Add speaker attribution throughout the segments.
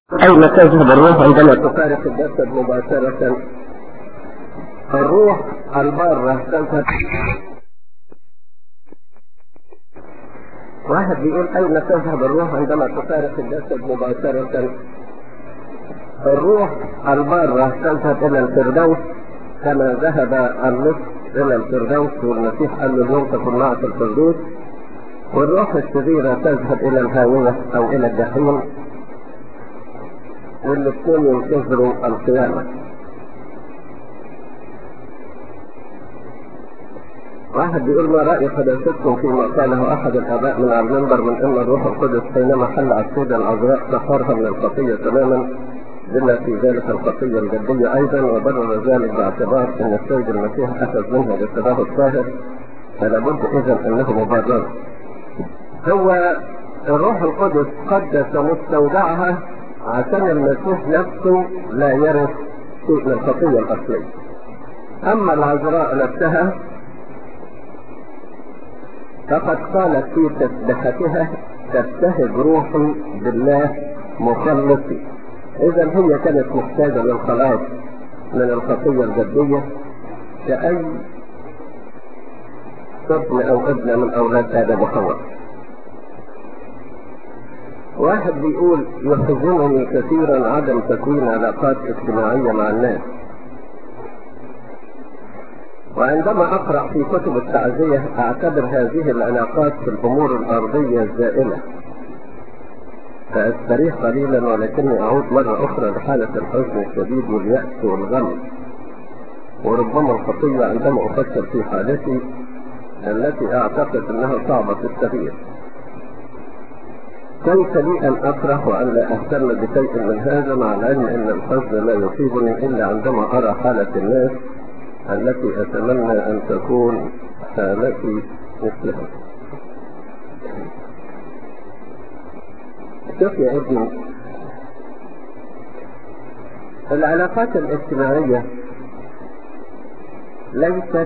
Speaker 1: أين تذهب الروح عندما تفارق الجسد مباشرة الروح البارة تذهب واحد بيقول أين تذهب الروح عندما تفارق الجسد مباشرة الروح البارة تذهب إلى الفردوس كما ذهب النصف إلى الفردوس والمسيح قال له اليوم تكون معك في الفردوس والروح الشريرة تذهب إلى الهاوية أو إلى الجحيم والاثنين ينتظروا القيامة واحد بيقول ما رأي قداستكم فيما قاله أحد الآباء من المنبر من أن الروح القدس حينما حل على السيدة العذراء طهرها من الخطية تماما بما في ذلك الخطية الجدية أيضا وبرر ذلك باعتبار أن السيد المسيح أخذ منها جسده الطاهر فلا بد إذا أنه مبرر هو الروح القدس قدس مستودعها عشان المسيح نفسه لا يرث شيء من الخطية الأصلية أما العذراء نفسها فقد قالت في تسبحتها تبتهج روحي بالله مخلصي إذا هي كانت محتاجة للخلاص من الخطية الجدية كأي ابن أو ابنة من أولاد آدم وحواء واحد بيقول يحزنني كثيرا عدم تكوين علاقات اجتماعية مع الناس وعندما أقرأ في كتب التعزية أعتبر هذه العلاقات في الأمور الأرضية الزائلة فأستريح قليلا ولكني أعود مرة أخرى لحالة الحزن الشديد واليأس والغم وربما الخطية عندما أفكر في حالتي التي أعتقد أنها صعبة التغيير كيف لي أن أكره وأن لا أهتم بشيء من هذا مع العلم أن الحزن لا يصيبني إلا عندما أرى حالة الناس التي أتمنى أن تكون حالتي مثلها شوف يا ابني العلاقات الاجتماعية ليست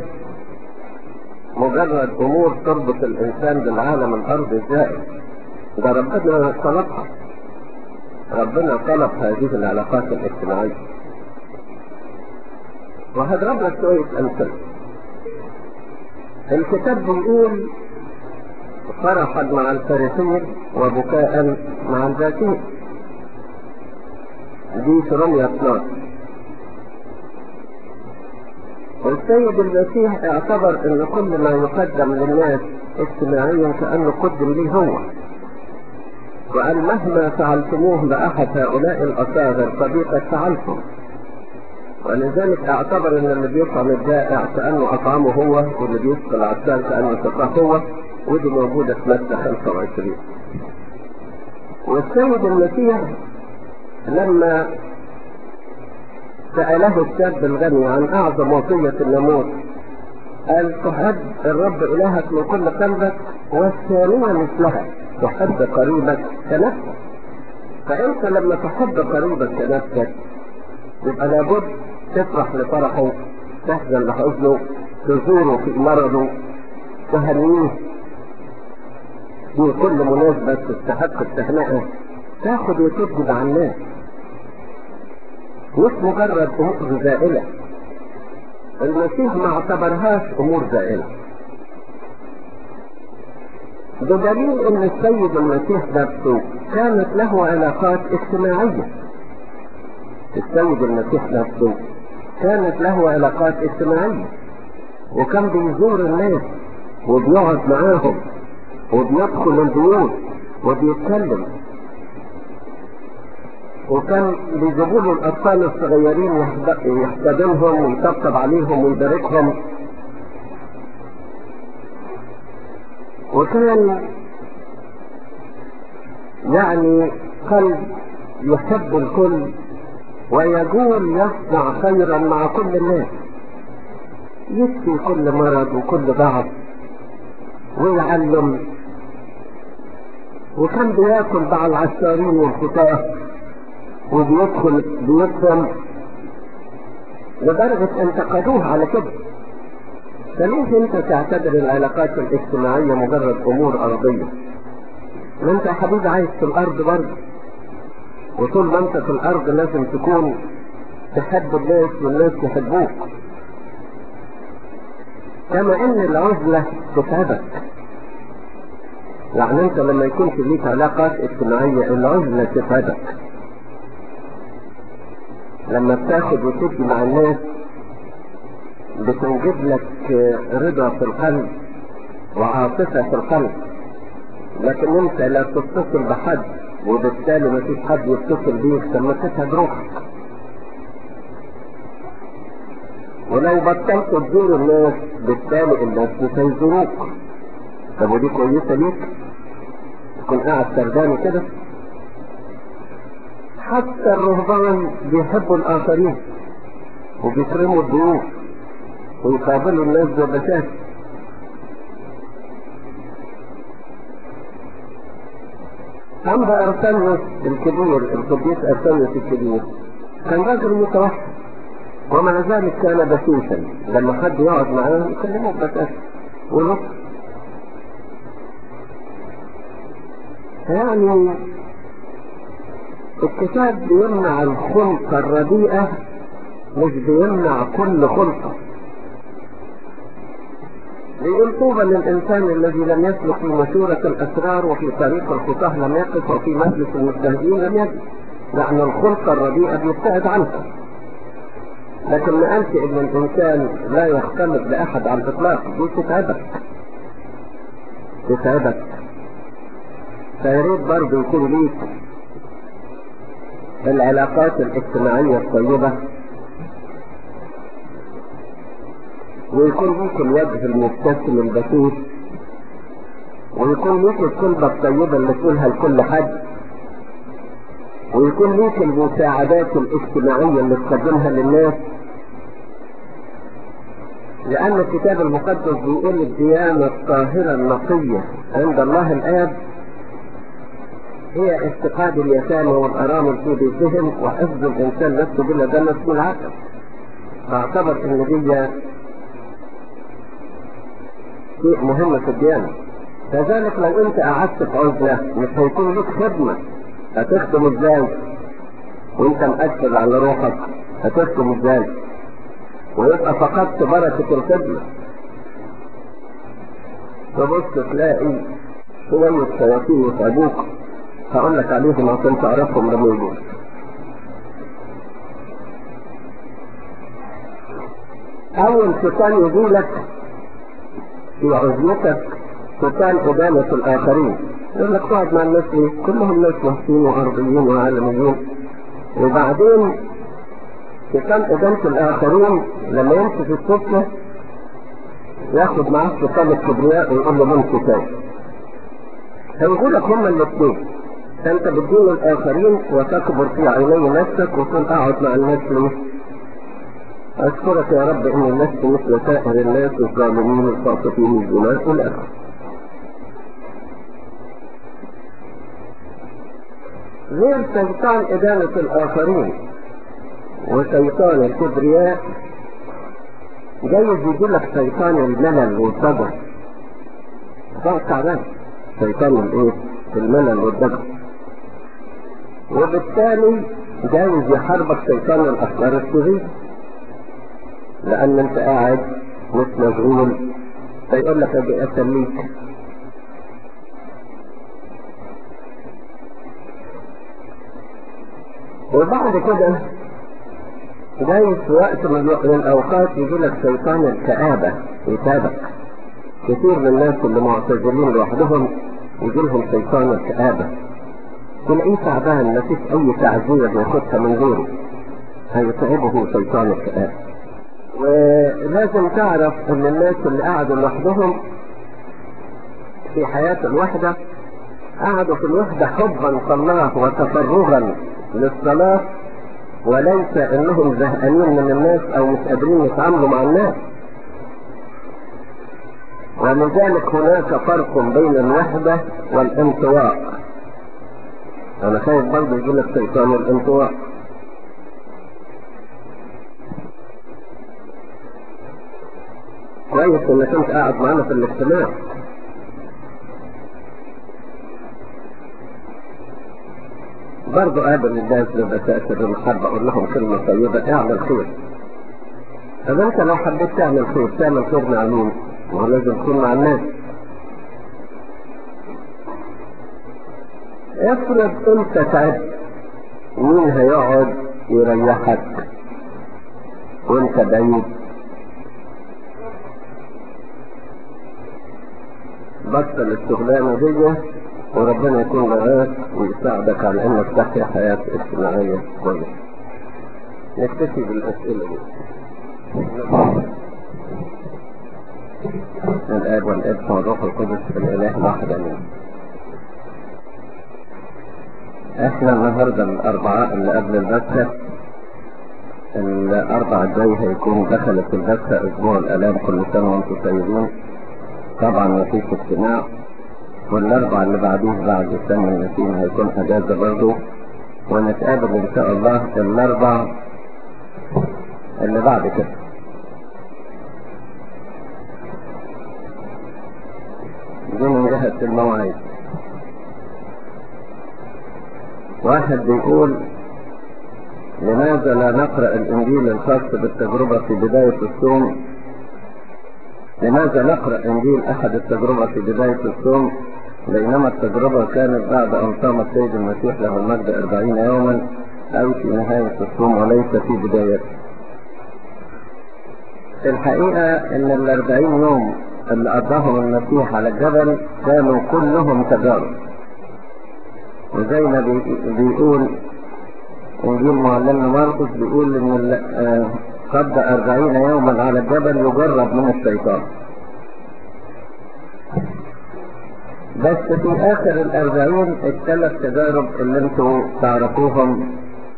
Speaker 1: مجرد أمور تربط الإنسان بالعالم الأرضي الزائد ده ربنا طلبها ربنا طلب هذه العلاقات الاجتماعية وهضرب لك شوية أمثلة الكتاب بيقول فرحا مع الفارسين وبكاء مع الذاكين دي في رمية 12 والسيد المسيح اعتبر ان كل ما يقدم للناس اجتماعيا كانه قدم ليه هو وقال مهما فعلتموه بأحد هؤلاء الأصاغر فبي قد فعلتم ولذلك اعتبر ان اللي بيطعم الجائع كأنه أطعمه هو واللي بيسقى العسال كأنه سقاه هو ودي موجودة في مادة 25 والسيد المسيح لما سأله الشاب الغني عن أعظم وصية الناموس قال تحب الرب إلهك من كل قلبك والثانية مثلها تحب قريبك كنفسك فأنت لما تحب قريبك كنفسك يبقى لابد تفرح لفرحه تحزن لحزنه تزوره في مرضه تهنيه في كل مناسبة تستحق التهنئة تاخد وتدي مع الناس مش مجرد امور زائلة المسيح ما اعتبرهاش امور زائلة بدليل ان السيد المسيح نفسه كانت له علاقات اجتماعية السيد المسيح نفسه كانت له علاقات اجتماعية وكان بيزور الناس وبيقعد معاهم وبيدخل البيوت وبيتكلم وكان بيجيبوا له الاطفال الصغيرين يحتضنهم ويطبطب عليهم ويباركهم وكان يعني قلب يحب الكل ويقول يصنع خيرا مع كل الناس يشفي كل مرض وكل ضعف ويعلم وكان بياكل مع العشارين والخطاه وبيدخل بيدخل لدرجة انتقدوه على كده فليه انت تعتبر العلاقات الاجتماعية مجرد امور ارضية ما انت يا حبيبي عايش في الارض برضه وطول ما انت في الارض لازم تكون تحب الناس والناس يحبوك كما ان العزلة تتعبك يعني انت لما يكون في ليك علاقات اجتماعية العزلة تتعبك لما بتاخد وتدي مع الناس بتنجب لك رضا في القلب وعاطفة في القلب لكن انت لا تتصل بحد وبالتالي ما فيش حد يتصل بيك لما تتعب روحك ولو بطلت تزور الناس بالتالي الناس مش هيزوروك طب ودي كويسة ليك تكون قاعد سردان كده حتى الرهبان بيحبوا الآخرين وبيكرموا الضيوف ويقابلوا الناس ببساطة أما أرسانيوس الكبير القديس أرسانيوس الكبير كان رجل متوحد ومع ذلك كان بسيطا لما حد يقعد معاه يكلمه ببساطة ونص يعني الكتاب بيمنع الخلطة الرديئة مش بيمنع كل خلطة يقول طوبى للإنسان الذي لم يسلك في مشورة الأسرار وفي طريق الخطاه لم يقف وفي مجلس المستهزئين لم يجلس لأن الخلطة الرديئة بيبتعد عنها لكن ما قالش إن الإنسان لا يختلط بأحد على الإطلاق دي تتعبك تتعبك فياريت برضه يكون ليك العلاقات الاجتماعية الطيبة ويكون ليك الوجه المبتسم البسيط ويكون ليك الكلمة الطيبة اللي تقولها لكل حد ويكون ليك المساعدات الاجتماعية اللي تقدمها للناس لأن الكتاب المقدس بيقول الديانة الطاهرة النقية عند الله الآب هي افتقاد اليتامى والأرامل في بيتهم وحفظ الإنسان نفسه بلا دنس من العقل فاعتبر إن دي شيء مهم في الديانة كذلك لو أنت قعدت في عزلة مش هيكون لك خدمة هتخدم إزاي وأنت مأكد على روحك هتخدم إزاي ويبقى فقدت بركة الخدمة تبص تلاقي شوية شياطين يتعبوك هقول لك عليهم عشان تعرفهم لما يجوا أول شيطان يجي لك في عزلتك شيطان إدانة الآخرين يقول لك تقعد مع الناس ليه؟ كلهم ناس محسنين وأرضيين وعالميين وبعدين شيطان إدانة الآخرين لما يمشي في السكة ياخد معاه شيطان الكبرياء ويقول له من كتاب هيقول لك هما الاثنين فانت بتدين الاخرين وتكبر في عيني نفسك وتكون قاعد مع الناس ليه اشكرك يا رب ان الناس مثل سائر الناس الظالمين الفاسقين الزنا الى اخره غير شيطان إدانة الآخرين وشيطان الكبرياء جايز يجي لك شيطان الملل والضجر ده تعبان شيطان الايه؟ الملل والضجر وبالتالي جايز يحاربك شيطان الافكار الشريره لان انت قاعد مش مشغول فيقول لك اجي اسليك وبعد كده جايز في وقت من الاوقات يجي لك شيطان الكآبة يتابك كثير من الناس اللي معتزلين لوحدهم يجي لهم شيطان الكآبة تلاقيه تعبان ما فيش اي تعزية بياخدها من غيره هيتعبه شيطان الكآبة ولازم تعرف ان الناس اللي قعدوا لوحدهم في حياة الوحدة قعدوا في الوحدة حبا في الله وتفرغا للصلاة وليس انهم زهقانين من الناس او مش قادرين يتعاملوا مع الناس ولذلك هناك فرق بين الوحدة والانطواء انا خايف برضه يقول لك شيطان الانطواء كويس انك انت قاعد معانا في الاجتماع برضو قابل الناس ببساطة المحبة أقول لهم كلمة طيبة اعمل خير طب أنت لو حبيت تعمل خير تعمل خير مع مين؟ ما هو لازم تكون مع الناس افرض أنت تعبت مين هيقعد يريحك وأنت بعيد بطل الشغلانة دي وربنا يكون معاك ويساعدك على انك تحيا حياة اجتماعية كويسة. نكتفي بالاسئلة دي. الاب والابن والروح القدس الاله الواحد امين. احنا النهارده الاربعاء اللي قبل البثة الاربع الجاي هيكون دخلت البثة اسبوع الالام كل سنة وانتم طيبين. طبعا مفيش اجتماع والاربع اللي بعديه بعد السنة النسيم هيكون اجازة برضه ونتقابل ان شاء الله الاربع اللي بعد كده دي من جهة المواعيد واحد بيقول لماذا لا نقرأ الانجيل الخاص بالتجربة في بداية الصوم لماذا نقرأ انجيل احد التجربة في بداية الصوم بينما التجربة كانت بعد أن صام السيد المسيح له المجد أربعين يوما أو في نهاية الصوم وليس في بدايته. الحقيقة إن الأربعين يوم اللي قضاهم المسيح على الجبل كانوا كلهم تجارب. وزي ما بيقول إنجيل معلمنا مرقس بيقول إن قضى أربعين يوما على الجبل يجرب من الشيطان. بس في اخر الاربعين الثلاث تجارب اللي انتوا تعرفوهم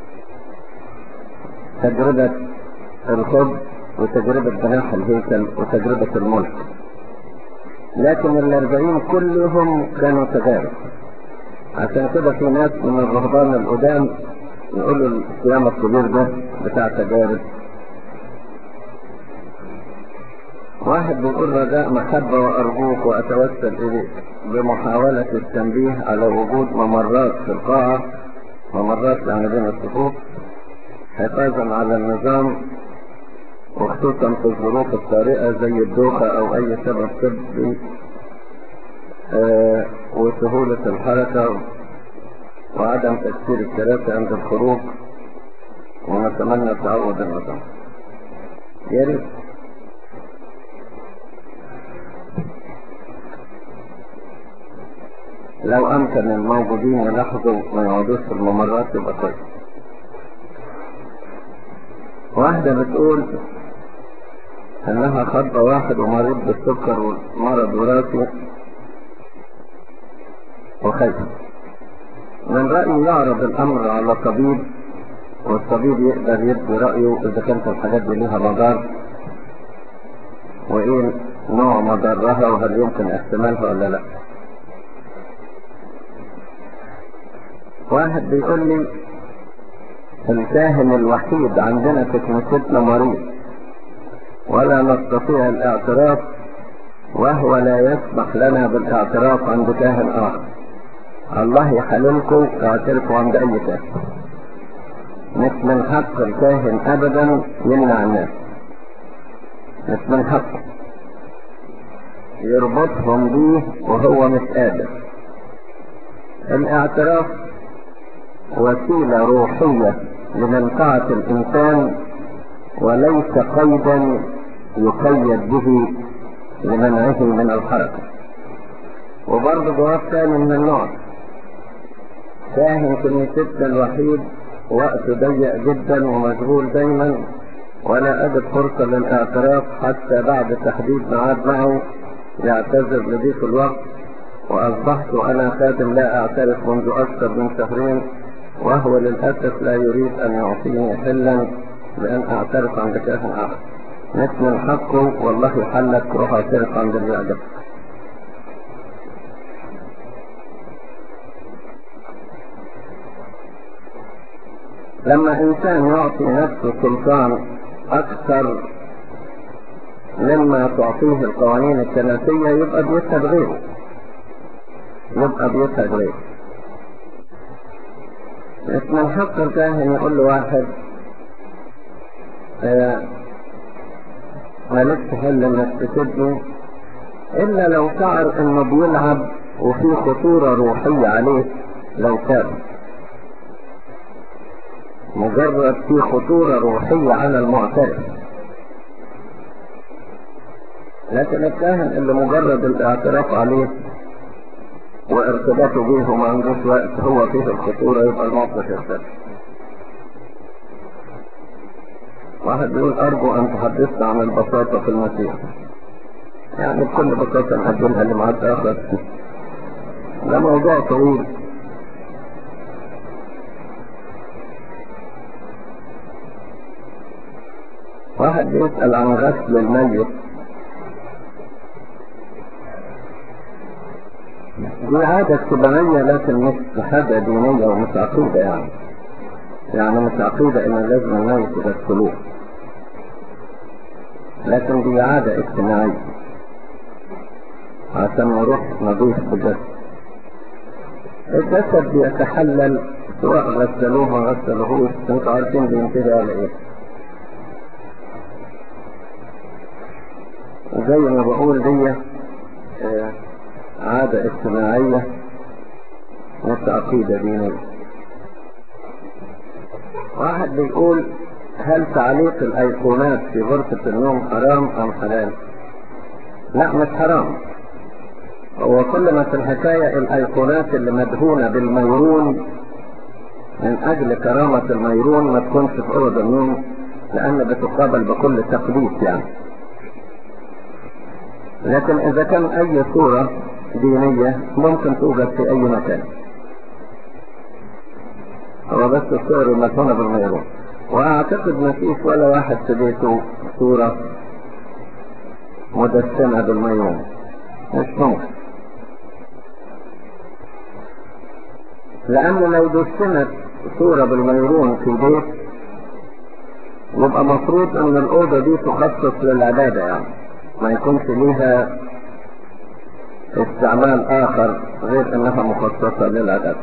Speaker 1: تجربة الخبز وتجربة بناء الهيكل وتجربة الملك لكن الاربعين كلهم كانوا تجارب عشان كده في ناس من الرهبان القدام يقولوا الصيام الكبير ده بتاع تجارب واحد بيقول رجاء محبة وأرجوك وأتوسل إليك بمحاولة التنبيه على وجود ممرات في القاعة ممرات يعني بين الصفوف حفاظا على النظام وخصوصا في الظروف الطارئة زي الدوخة أو أي سبب طبي آه وسهولة الحركة وعدم تكسير الكراسي عند الخروج ونتمنى تعوض النظام يا ريت لو امكن الموجودين يلاحظوا ما يقعدوش في الممرات يبقى كويس واحدة بتقول انها خطبة واحد ومريض بالسكر ومرض وراثي وخايفة من رأيي يعرض الامر على طبيب والطبيب يقدر يدي رأيه اذا كانت الحاجات دي لها مضار وايه نوع مضرها وهل يمكن احتمالها ولا لا واحد بيقول لي الكاهن الوحيد عندنا في كنيستنا مريض ولا نستطيع الاعتراف وهو لا يسمح لنا بالاعتراف عند كاهن اخر الله يحللكم اعترفوا عند اي كاهن مش من حق الكاهن ابدا يمنع الناس مش من حقه يربطهم بيه وهو مش قادر الاعتراف وسيلة روحية لمنفعة الإنسان وليس قيدا يقيد به لمنعه من الحركة وبرضه جواب ثاني من النوع كاهن كنيستنا الوحيد وقته ضيق جدا ومشغول دايما ولا أجد فرصة للاعتراف حتى بعد تحديد ميعاد معه يعتذر لضيق الوقت وأصبحت أنا خادم لا أعترف منذ أكثر من شهرين وهو للأسف لا يريد أن يعطيني حلا بأن أعترف عند كاهن آخر مثل من حقه والله حلك روح اعترف عند اللي يعجبك لما إنسان يعطي نفسه سلطان أكثر مما تعطيه القوانين الكنسية يبقى بيسهد غيره يبقى بيسهد غيره مش من حق الكاهن يقول له واحد آه مالكش حل انك تسيبني الا لو شعر انه بيلعب وفي خطورة روحية عليه لو كان مجرد في خطورة روحية على المعترف لكن الكاهن اللي مجرد الاعتراف عليه وارتباطه به وما عندوش وقت هو فيه الخطورة يبقى الموقف يختلف واحد بيقول أرجو أن تحدثنا عن البساطة في المسيح يعني بكل بساطة نقدمها لمعاد آخر ده موضوع طويل واحد بيسأل عن غسل الميت دي عادة اجتماعية لكن مش حاجة دينية ومش عقيدة يعني يعني مش عقيدة ان لازم الميت يغسلوه لكن دي عادة اجتماعية عشان نروح نضيف بجسد الجسد بيتحلل سواء غسلوه ما غسلوهوش انتوا عارفين بينتهي على ايه زي ما بقول دي آه عادة اجتماعية مش عقيدة دينية واحد بيقول هل تعليق الايقونات في غرفة النوم حرام ام حلال لا مش حرام هو كل ما في الحكاية الايقونات اللي مدهونة بالميرون من اجل كرامة الميرون ما تكونش في اوضة النوم لان بتقابل بكل تقديس يعني لكن اذا كان اي صورة دينية ممكن توجد في اي مكان هو بس الصور المدهونة بالميرون واعتقد ما فيش ولا واحد في بيته صورة مدسمة بالميرون مش ممكن لأن لو دسمت صورة بالميرون في بيت يبقى مفروض ان الأوضة دي تخصص للعبادة يعني ما يكونش ليها استعمال آخر غير انها مخصصة للعبادة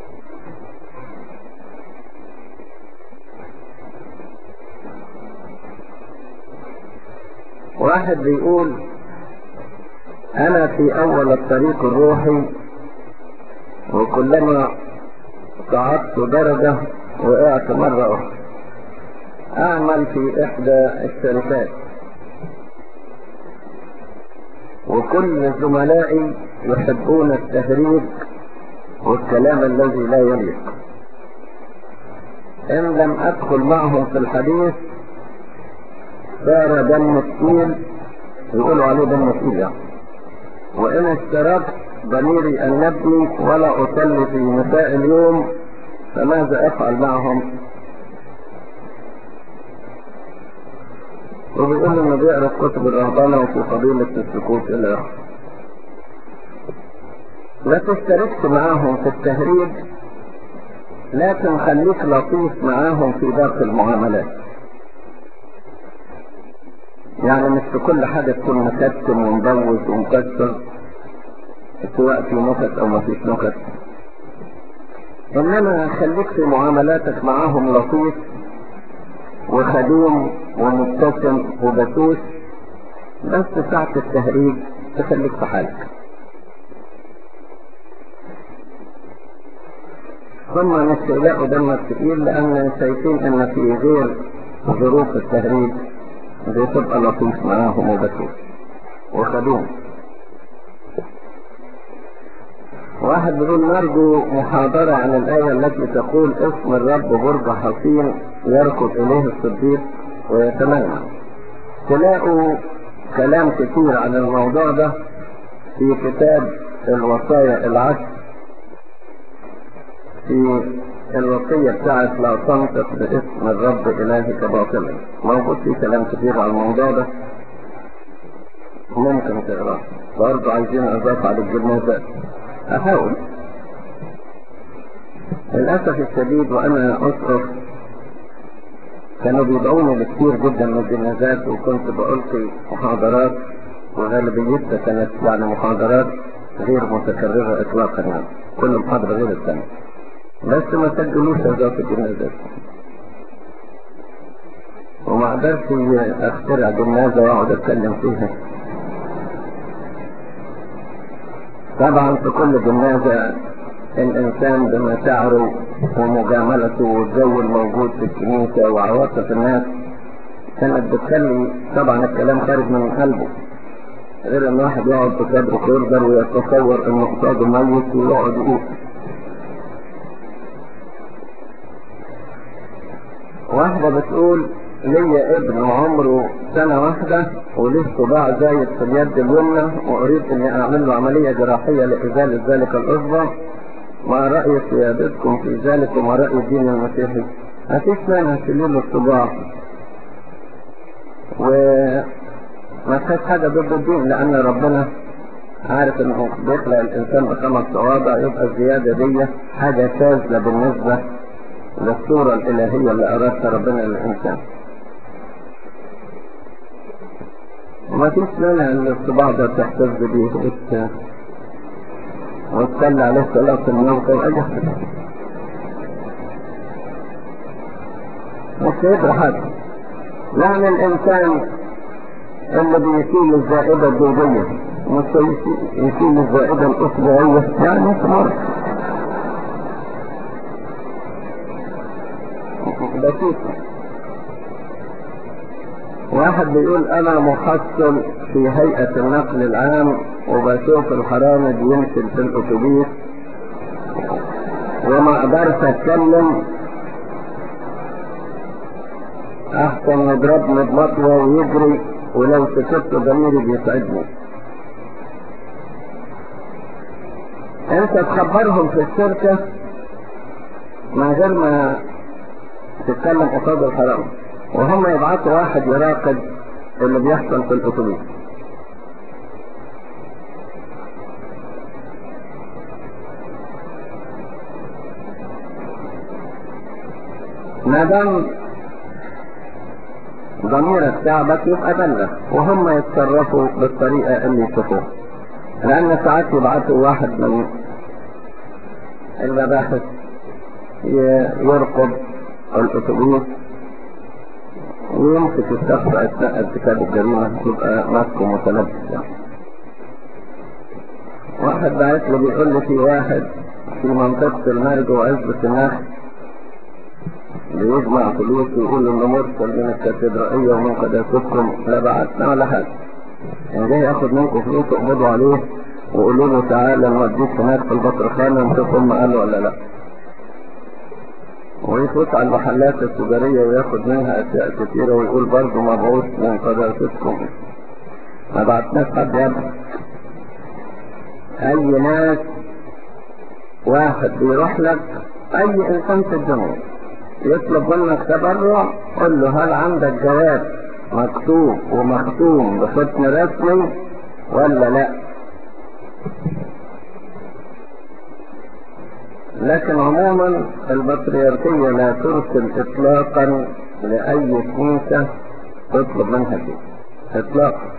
Speaker 1: واحد بيقول انا في اول الطريق الروحي وكلما صعدت درجة وقعت مرة اخرى اعمل في احدى الشركات وكل زملائي يحبون التهريج والكلام الذي لا يليق ان لم ادخل معهم في الحديث صار دم تقيل يقولوا عليه دم تقيل يعني وإن اشتركت ضميري أنبني ولا أصلي في مساء اليوم فماذا أفعل معهم؟ وبيقول إنه بيقرأ كتب الرهبانة وفي فضيلة السكوت إلى آخره. لا تشتركش معاهم في التهريج لكن خليك لطيف معاهم في باقي المعاملات. يعني مش في كل حاجة تكون مكتم ومبوز ومكسر سواء في نكت او ما فيش نكت انما خليك في معاملاتك معاهم لطيف وخدوم ومبتسم وبسوس بس ساعة التهريج تخليك في حالك ثم مش يلاقوا دمك تقيل لان شايفين ان في غير ظروف التهريج بتبقى لطيف معاهم وبسيط وخدوم واحد بيقول نرجو محاضرة عن الآية التي تقول اسم الرب برج حصين يركض إليه الصديق ويتمنى تلاقوا كلام كتير عن الموضوع ده في كتاب الوصايا العشر في الوصية بتاعت لا تنطق باسم الرب إلهك باطلا موجود فيه كلام كتير على الموضوع ده ممكن تقراه برضه عايزين أضاف على الجنازات أحاول للأسف الشديد وأنا أصرف كانوا بيدعوني لكتير جدا من الجنازات وكنت بألقي محاضرات وغالبيتها كانت يعني محاضرات غير متكررة إطلاقا يعني كل محاضرة غير الثانية بس ما سجلوش أهداف الجنازات وما قدرتش اخترع جنازة واقعد اتكلم فيها طبعا في كل جنازة الانسان بمشاعره ومجاملته والجو الموجود في الكنيسة وعواطف الناس كانت بتخلي طبعا الكلام خارج من قلبه غير ان واحد يقعد في كبر يقدر ويتصور انه قصاده ميت ويقعد يقول واحدة بتقول ليا ابن عمره سنة واحدة وليه صباع زايد في اليد اليمنى وأريد أني أعمل له عملية جراحية لإزالة ذلك الإصبع ما رأي سيادتكم في ذلك وما رأي الدين المسيحي؟ ما فيش مانع تشيلوا الصباع وما فيش حاجة ضد الدين لأن ربنا عارف انه بيخلق الانسان بخمس صوابع يبقى الزيادة دي حاجة شاذة بالنسبة للصورة الالهية اللي ارادها ربنا للانسان وما فيش مانع ان الصباع ده تحتفظ بيه وت... وتصلي عليه صلاة الموت واي حاجة مش هيبقى حاجة يعني الانسان اللي بيشيل الزائدة الدودية مش يشيل الزائدة الأسبوعية يعني مرة بسيطة واحد بيقول أنا محصل في هيئة النقل العام وبشوف الحرامي بيمشي في الأتوبيس وما قدرت أتكلم أحسن يضربني بمطوة ويجري ولو سكت ضميري بيسعدني انت تخبرهم في الشركة من غير ما تتكلم قصاد الحرام وهم يبعثوا واحد يراقب اللي بيحصل في الاتوبيس ما دام ضميرك تعبك يبقى بلغ وهم يتصرفوا بالطريقة اللي يشوفوها لأن ساعات يبعثوا واحد من المباحث يرقب الأتوبيس ويمسك الشخص أثناء ارتكاب الجريمة يبقى ماسكه متلبس يعني. واحد بعت لي بيقول لي في واحد في منطقة المرج وعزبة النخل بيجمع فلوس ويقول انه مرسل من الكاتدرائية ومن قداستكم لا بعتنا ولا حاجة يعني جاي ياخد منكم فلوس اقبضوا عليه وقولوا له تعالى نوديك هناك في البطرخانة نشوف هم قالوا ولا لا ويفوت على المحلات التجارية وياخد منها اشياء كثيرة ويقول برضه مبعوث من قداستكم ما بعتناش حد يبقى اي ناس واحد بيروح لك اي انسان في الدنيا يطلب منك تبرع قل له هل عندك جواب مكتوب ومختوم بختم رسمي ولا لا لكن عموما البطريركية لا ترسل اطلاقا لأي كنيسة تطلب منها شيء اطلاقا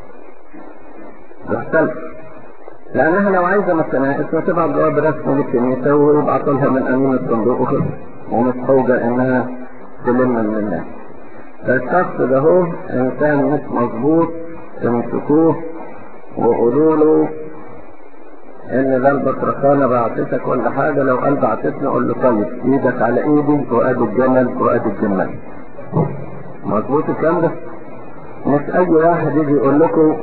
Speaker 1: تختلف لأنها لو عايزة مثلا اسمها تبعت جواب رسمي للكنيسة ويبعث لها من أمين الصندوق وخلص ومتحوجة إنها تلم من الناس فالشخص ده هو إنسان مش مظبوط امسكوه وقولوا له ان ده البطرخانة بعتتك ولا حاجة لو قال بعتتنا قول له طيب ايدك على ايدي وادي الجمل وادي الجمل مظبوط الكلام ده مش اي واحد يجي يقول لكم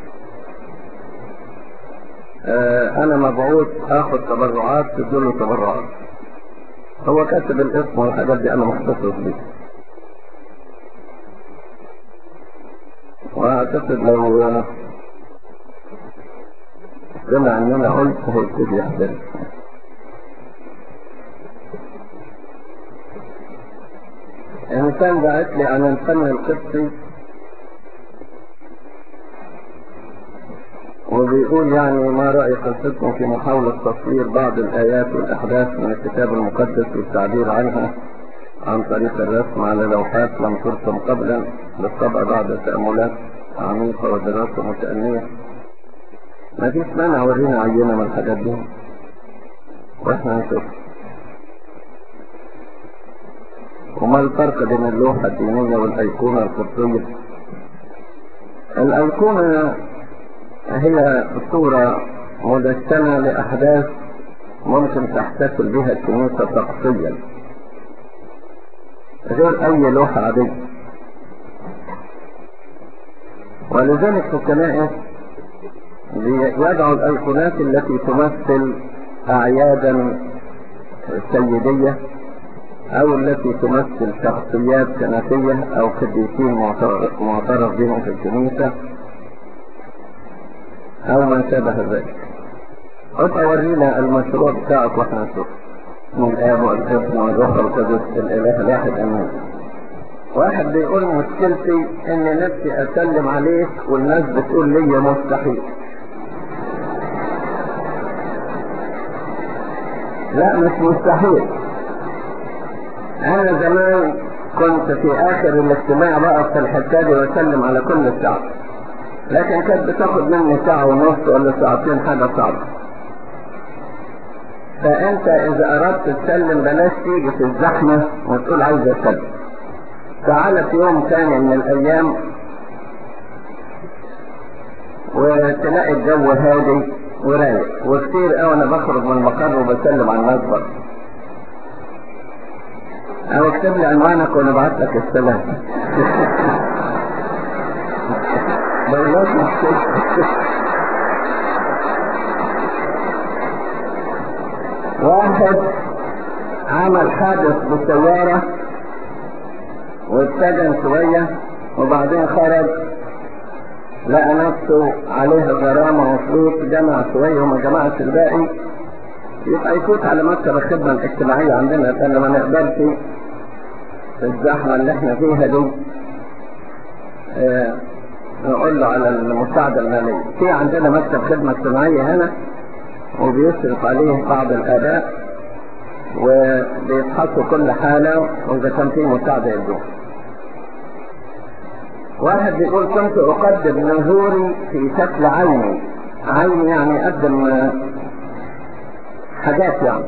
Speaker 1: آه انا مبعوث اخد تبرعات تدوا تبرعات هو كاتب الاسم والحاجات دي انا مختصص بيه واعتقد لو سمع ان انا قلت هيبتدي يحترم انسان بعت لي عن الفن القبطي وبيقول يعني ما رأي قصتكم في محاولة تصوير بعض الآيات والأحداث من الكتاب المقدس والتعبير عنها عن طريق الرسم على لوحات لم ترسم قبلا بالطبع بعد تأملات عميقة ودراسة متأنية ما فيش مانع ورينا عينة من الحاجات دي واحنا نشوف وما الفرق بين اللوحة الدينية والأيقونة القبطية الأيقونة هي صورة مدشنة لأحداث ممكن تحتفل بها الكنيسة شخصيا غير أي لوحة عادية ولذلك في الكنائس يدعو الأيقونات التي تمثل أعيادا سيدية أو التي تمثل شخصيات كنسية أو قديسين معترف بهم في الكنيسة أو ما شابه ذلك ابقى ورينا المشروع بتاعك واحنا نشوف من الآب والابن والروح القدس الإله الواحد أمين واحد بيقول مشكلتي إن نفسي أسلم عليك والناس بتقول لي مستحيل لا مش مستحيل انا زمان كنت في اخر الاجتماع بقى في الحكايه دي واسلم على كل الشعب لكن كانت بتاخد مني ساعة ونص ولا ساعتين حاجة صعبة فانت اذا اردت تسلم بلاش تيجي في الزحمة وتقول عايز اسلم تعال في يوم ثاني من الايام وتلاقي الجو هادي ورايق وكتير قوي انا بخرج من المقر وبسلم على الناس برضه او اكتب لي عنوانك وانا ابعت لك السلام بلاش مشكلة واحد عمل حادث بالسيارة واتسجن شوية وبعدين خرج لقى نفسه عليه غرامة وفلوس جمع شوية وما جمعش الباقي يبقى يفوت على مكتب الخدمة الاجتماعية عندنا لأن ما نقدرش في الزحمة اللي احنا فيها دي اه نقول له على المساعدة المالية في عندنا مكتب خدمة اجتماعية هنا وبيصرف عليه بعض الآباء وبيفحصوا كل حالة وإذا كان في مساعدة يدوه واحد بيقول كنت أقدم نزوري في شكل عيني عيني يعني أقدم حاجات يعني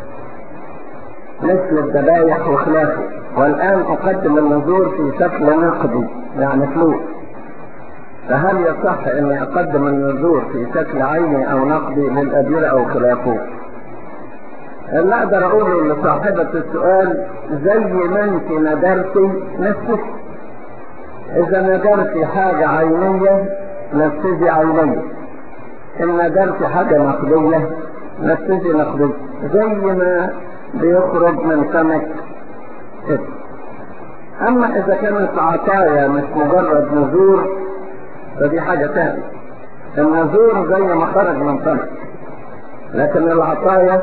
Speaker 1: مثل الذبايح وخلافه والآن أقدم النذور في شكل نقدي يعني فلوس فهل يصح أني أقدم النذور في شكل عيني أو نقدي للأديرة أو خلافه؟ اللي أقدر أقوله لصاحبة السؤال زي ما أنت ندرتي نفسك إذا ندرتي حاجة عينية نفسدي عينية إن ندرتي حاجة نقدية نفسدي نقدية زي ما بيخرج من فمك كده أما إذا كانت عطايا مش مجرد نذور فدي حاجة تانية النذور زي ما خرج من فمك لكن العطايا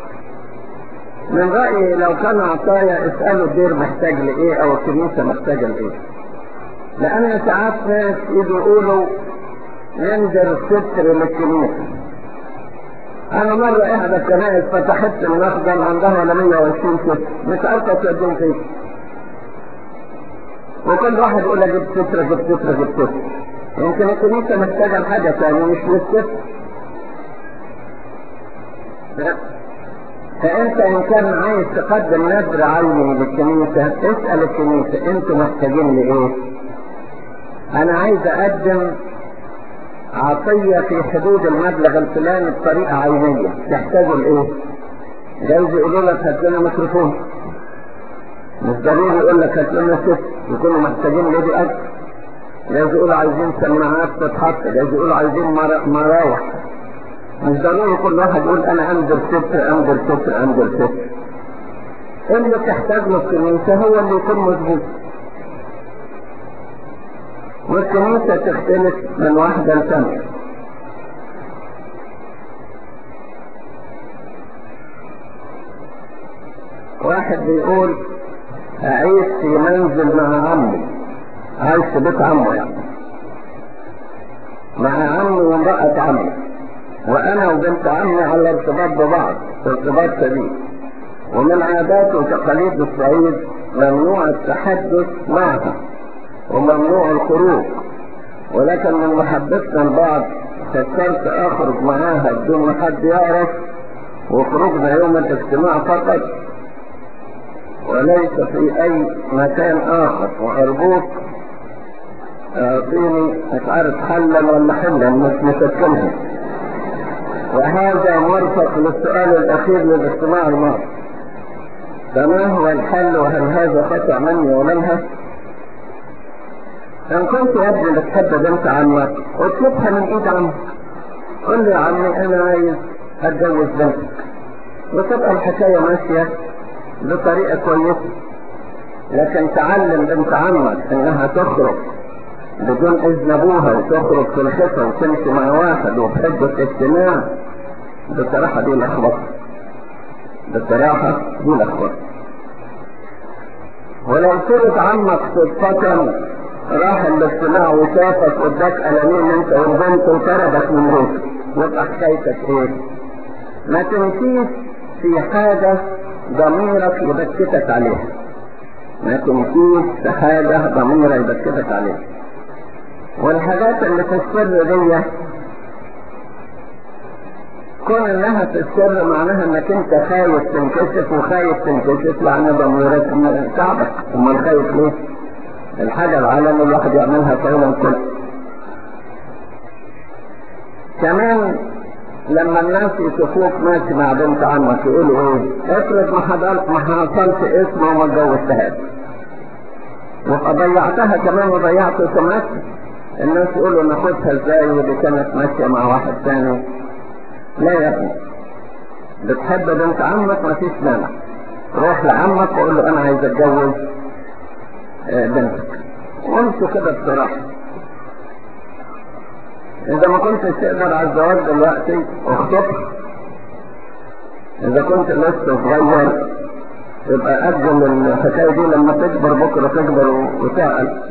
Speaker 1: من رأيي لو كان عطايا اسألوا الدير محتاج لإيه أو الكنيسة محتاجة لإيه لأن ساعات ناس يجوا يقولوا ينزل ستر للكنيسة أنا مرة إحدى الكنائس فتحت المخزن عندها ولا 120 ستر مش عارفة تودين فيه وكل واحد يقول لك جبت سترة جبت سترة جبت سترة يمكن الكنيسة محتاجة لحاجة ثانية مش للستر فانت ان كان عايز تقدم نذر عيني للكنيسة اسأل الكنيسة انتوا محتاجين لايه انا عايز اقدم عطية في حدود المبلغ الفلاني بطريقة عينية تحتاجوا لايه جايز يقولوا لك هات لنا ميكروفون مش ضروري يقول لك هات لنا ست يكونوا محتاجين لدي اكل جايز يقولوا عايزين سماعات تتحط جايز يقولوا عايزين مراوح مش ضروري كل واحد يقول انا انزل ستر انزل ستر انزل ستر اللي تحتاج له الكنيسة هو اللي يكون مظبوط والكنيسة تختلف من واحدة لثانية واحد بيقول أعيش في منزل مع عمي عايش في بيت عمه يعني مع عمي وامرأة عمي وانا وبنت عمي على ارتباط ببعض ارتباط شديد ومن عادات وتقاليد الصعيد ممنوع التحدث معها وممنوع الخروج ولكن من محبتنا لبعض فكرت اخرج معاها بدون ما حد يعرف وخرجنا يوم الاجتماع فقط وليس في اي مكان اخر وارجوك اعطيني مش عارف حلا ولا حلا مش مسكنها وهذا مرفق للسؤال الاخير للاجتماع الماضي فما هو الحل وهل هذا خطأ مني ومنها ان كنت يا ابني بتحب بنت عمك اطلبها من ايد عمك قل لي يا عمي انا عايز اتجوز بنتك وتبقى الحكاية ماشية بطريقة كويسة لكن تعلم بنت عمك انها تخرج بدون اذن ابوها وتخرج في الخطة وتمشي مع واحد وبحجة اجتماع بصراحة دي لخبطة بصراحة دي لخبطة ولو كنت عمك صدفة راح الاجتماع وشافك قدامك قلمين انت والبنت وطردك من روحك يبقى حكايتك ايه؟ ما تمشيش في حاجة ضميرك يبكتك عليها ما تمشيش في حاجة ضميرك يبكتك عليها والحاجات اللي في السر دي كون انها في السر معناها انك انت خايف تنكشف وخايف تنكشف لان ضميرك تعبك امال خايف ليه؟ الحاجة العالم الواحد يعملها فعلا كل كمان لما الناس يشوفوك ماشي مع بنت عمك يقولوا ايه افرض ما حضرت ما حصلت اسم وما اتجوزتهاش وقد ضيعتها كمان وضيعت سمعتها الناس يقولوا ناخدها ازاي ودي كانت ماشيه مع واحد ثاني لا يا ابني بتحب بنت عمك ما فيش مانع روح لعمك وقول له انا عايز اتجوز بنتك وامشوا كده بصراحه إذا ما كنتش تقدر على الزواج دلوقتي اخطبها إذا كنت لسه صغير يبقى أجل الحكاية دي لما تكبر بكرة تكبر وتعقل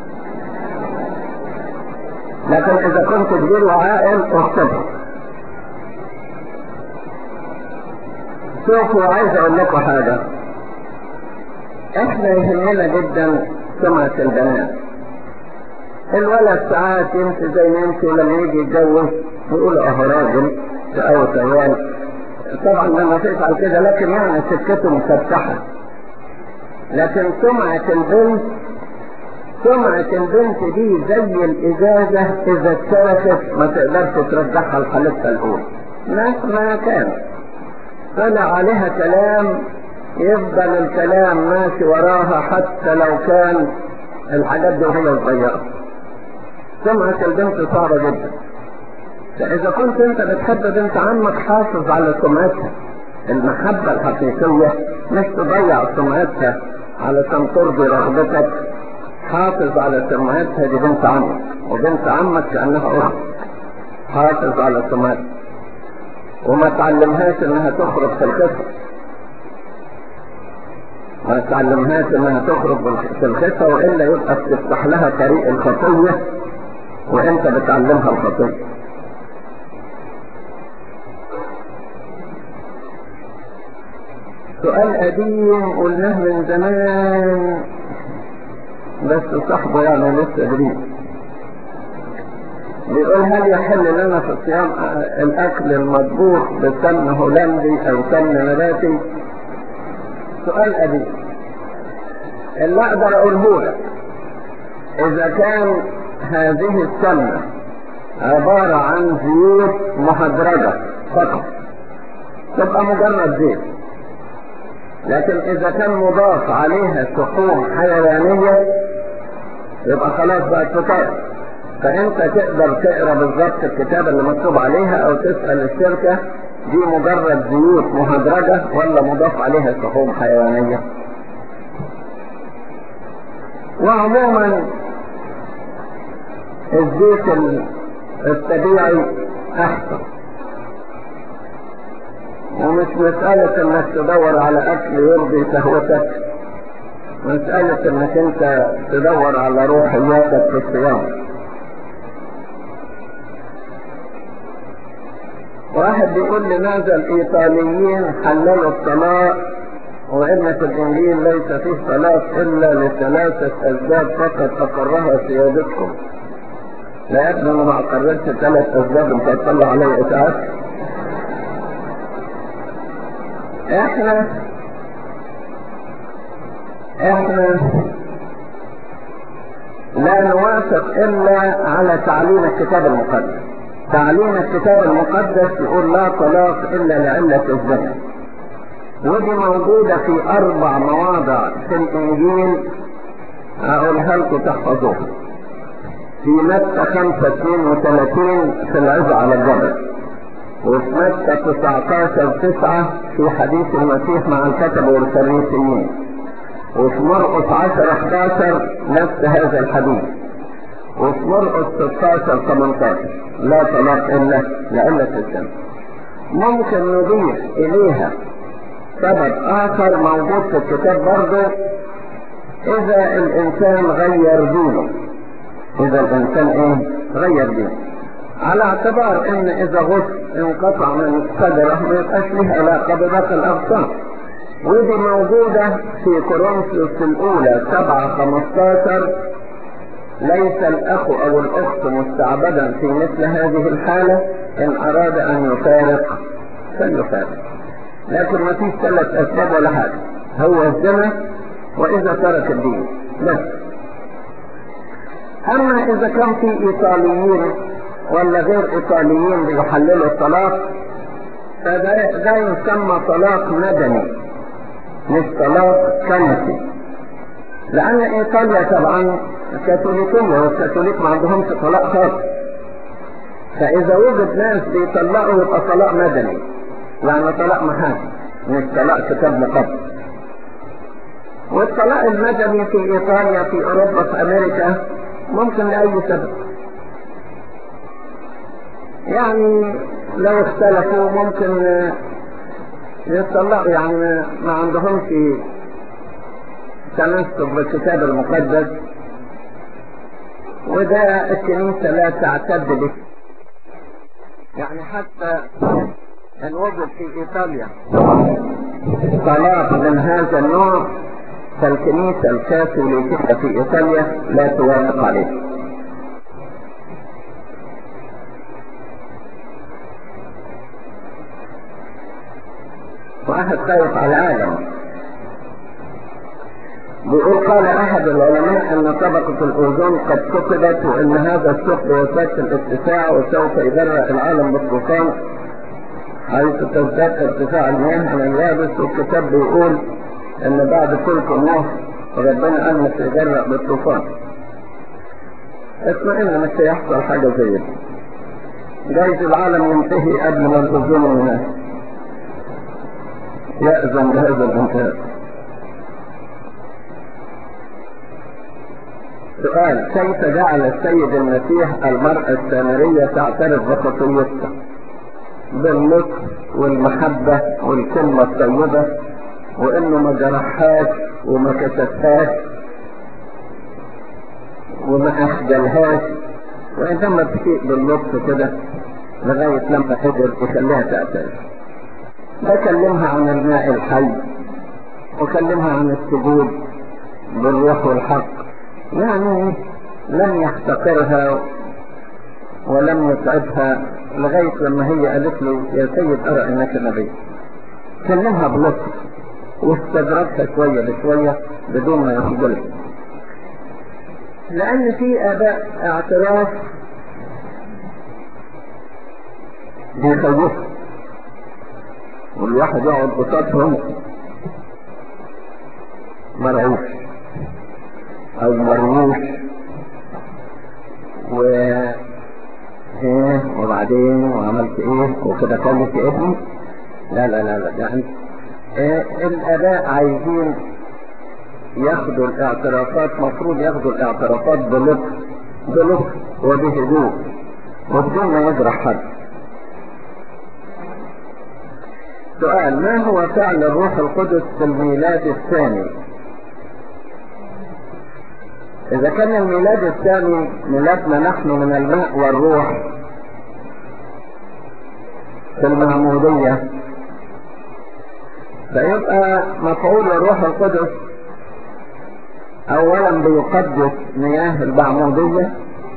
Speaker 1: لكن إذا كنت كبير وعاقل اخطبها شوفوا عايز أقول لكم حاجة إحنا يهمنا جدا سمعة البنات الولد ساعات يمشي زي ما يمشي لما يجي يتجوز يقول اه راجل او عيال طبعا لما تفعل كده لكن يعني سكته مفتحه لكن سمعة البنت سمعة البنت دي زي الإجازة إذا اتشرفت ما تقدرش ترجعها لحالتها الأولى مهما كان طلع عليها كلام يفضل الكلام ماشي وراها حتى لو كان الحاجات دي وهي صغيره سمعة البنت صعبة جدا فإذا كنت أنت بتحب بنت عمك حافظ على سمعتها المحبة الحقيقية مش تضيع سمعتها علشان ترضي رغبتك حافظ على سمعتها دي بنت عمك وبنت عمك كأنها أخت حافظ على سمعتها وما تعلمهاش انها تخرج في الخطة ما تعلمهاش انها تخرج في الخطة والا يبقى بتفتح لها طريق الخطية وانت بتعلمها الخطية سؤال قديم قلناه من زمان بس صاحبه يعني لسه جديد بيقول هل يحل لنا في الصيام الاكل المطبوخ بسمن هولندي او سمن نباتي سؤال قديم اللي اقدر اقوله لك اذا كان هذه السمنة عبارة عن زيوت مهدرجة فقط تبقى مجرد زيت لكن اذا كان مضاف عليها شحوم حيوانية يبقى خلاص بقت فطار فانت تقدر تقرا بالظبط الكتاب اللي مكتوب عليها او تسأل الشركة دي مجرد زيوت مهدرجة ولا مضاف عليها شحوم حيوانية وعموما الزيت الطبيعي احسن ومش مسألة انك تدور على اكل يرضي شهوتك مسألة انك انت تدور على روحياتك في الصيام واحد بيقول لماذا الايطاليين حللوا الطلاق وان في الانجيل ليس فيه طلاق الا لثلاثة اسباب فقط اقرها سيادتكم لا يا ابني انا ما اقررتش ثلاث اسباب انت هتطلع علي اسعاف احنا احنا لا نوافق الا على تعليم الكتاب المقدس تعليم الكتاب المقدس يقول لا طلاق الا لعلة الزنا ودي موجودة في اربع مواضع في الانجيل اقولها لكم تحفظوها في متى 5 32 في العزة على الجبل وفي متى 19 9 في حديث المسيح مع الكتب والفريسيين وفي مرقس 10 11 نفس هذا الحديث وفي مرقس 16 18 لا طلاق الا لعلة الزنا ممكن نضيف اليها سبب اخر موجود في الكتاب برضه اذا الانسان غير دينه اذا الانسان ايه غير دينه على اعتبار ان اذا غص انقطع من صدره ما يبقاش له علاقه بباقي الاغصان ودي موجودة في كورنثوس الأولى 7 15 ليس الأخ أو الأخت مستعبدا في مثل هذه الحالة إن أراد أن يفارق فليفارق لكن ما فيش ثلاث أسباب ولا حاجة هو الزنا وإذا ترك الدين بس أما إذا كان في إيطاليين ولا غير إيطاليين بيحللوا الطلاق فده ده يسمى طلاق مدني مش طلاق كنسي لأن إيطاليا طبعا كاثوليكية والكاثوليك ما عندهمش طلاق خاص فإذا وجد ناس بيطلقوا يبقى طلاق مدني يعني طلاق محاكم مش طلاق كتاب مقدس والطلاق المدني في إيطاليا في أوروبا في أمريكا ممكن لأي سبب يعني لو اختلفوا ممكن يطلقوا يعني ما عندهمش تمسك بالكتاب المقدس وده الكنيسة لا تعتد به يعني حتى ان وجد في ايطاليا طلاق من هذا النوع فالكنيسة الكاثوليكية في ايطاليا لا توافق عليه واحد خايف على العالم بيقول قال احد العلماء ان طبقة الاوزون قد فقدت وان هذا الثقب يسكن الاتساع وسوف يغرق العالم بالطوفان حيث تزداد ارتفاع المياه عن اليابس والكتاب بيقول ان بعد كل طموح ربنا قال مش يغرق بالطوفان اطمئن مش هيحصل حاجة زي دي جايز العالم ينتهي قبل ما الاوزون ينتهي يأذن بهذا الانتهاء سؤال كيف جعل السيد المسيح المرأة السامرية تعترف بخطيتها باللطف والمحبة والكلمة الطيبة وانه ما جرحهاش وما كشفهاش وما اخجلهاش وانما تسيء باللطف كده لغاية لما قدر يخليها تعترف بكلمها عن الماء الحي وكلمها عن السجود بالروح والحق يعني لم يحتقرها ولم يتعبها لغاية لما هي قالت له يا سيد أرى أنك نبي كلمها بلطف واستدركها شوية بشوية بدون ما يخجلها لأن في آباء اعتراف بيخوفوا والواحد يقعد قصادهم مرعوش او مرموش و ايه وبعدين وعملت ايه وكده كلت ابني لا لا لا لا يعني إيه الاباء عايزين ياخدوا الاعترافات مفروض ياخدوا الاعترافات بلطف بلطف وبهدوء وبدون ما يجرح حد سؤال ما هو فعل الروح القدس في الميلاد الثاني اذا كان الميلاد الثاني ميلادنا نحن من الماء والروح في المعمودية فيبقى مفعول الروح القدس اولا بيقدس مياه المعمودية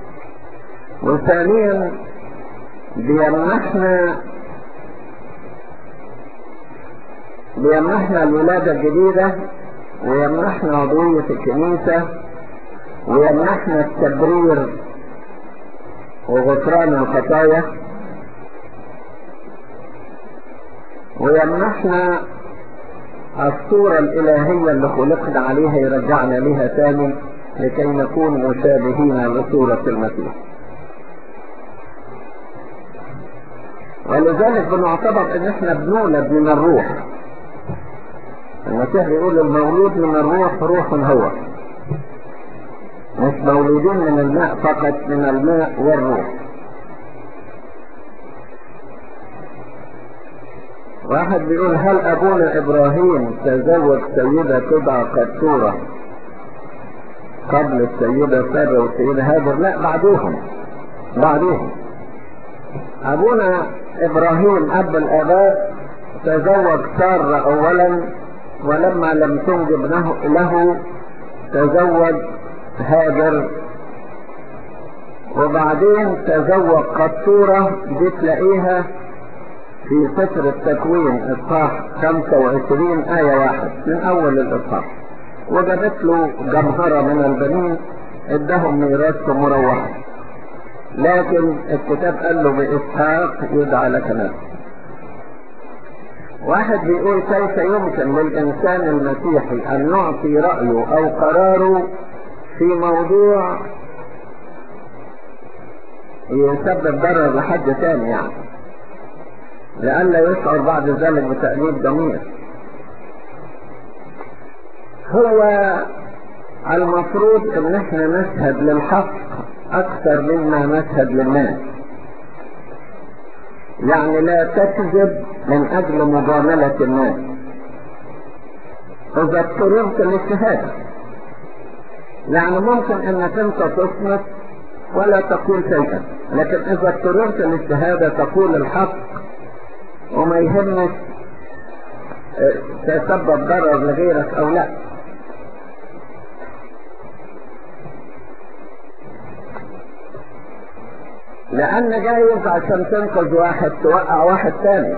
Speaker 1: وثانيا بيمنحنا بيمنحنا الولادة الجديدة ويمنحنا عضوية الكنيسة ويمنحنا التبرير وغفران الخطايا ويمنحنا الصورة الإلهية اللي خلقنا عليها يرجعنا لها تاني لكي نكون مشابهين لصورة المسيح ولذلك بنعتبر ان احنا بنولد من الروح المسيح يقول المولود من الروح روح هو مش مولودين من الماء فقط من الماء والروح واحد بيقول هل ابونا ابراهيم تزوج سيدة تدعى قطورة قبل السيدة سارة والسيدة هاجر لا بعدهم بعدهم ابونا ابراهيم اب الاباء تزوج سارة اولا ولما لم تنجب له, له تزوج هاجر وبعدين تزوج قطورة دي تلاقيها في سفر التكوين اصحاح 25 آية واحد من أول الإصحاح وجابت له جمهرة من البنين ادهم ميراث مروحة لكن الكتاب قال له بإسحاق يدعى لك نفس واحد بيقول كيف يمكن للإنسان المسيحي أن نعطي رأيه أو قراره في موضوع يسبب ضرر لحد ثاني يعني لئلا يشعر بعد ذلك بتأنيب ضمير هو المفروض ان احنا نشهد للحق اكثر مما نشهد للناس يعني لا تكذب من اجل مجاملة الناس اذا اضطررت للشهادة يعني ممكن انك انت تصمت ولا تقول شيئا لكن اذا اضطررت للشهادة تقول الحق وما يهمك تسبب ضرر لغيرك او لا لان جايز عشان تنقذ واحد توقع واحد ثاني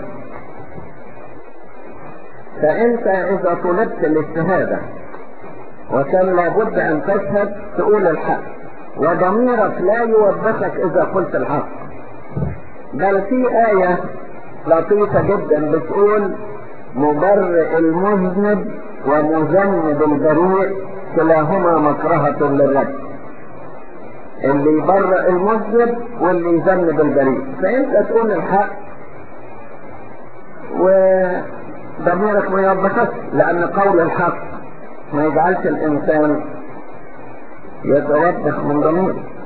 Speaker 1: فانت اذا طلبت الاجتهاد وكان لابد ان تشهد تقول الحق وضميرك لا يوبخك اذا قلت الحق بل في آية لطيفة جدا بتقول مبرئ المذنب ومذنب البريء كلاهما مكرهة للرب اللي يبرئ المذنب واللي يذنب البريء فانت تقول الحق وضميرك ما يوبخكش لان قول الحق ما يجعلش الانسان يتوبخ من ضميره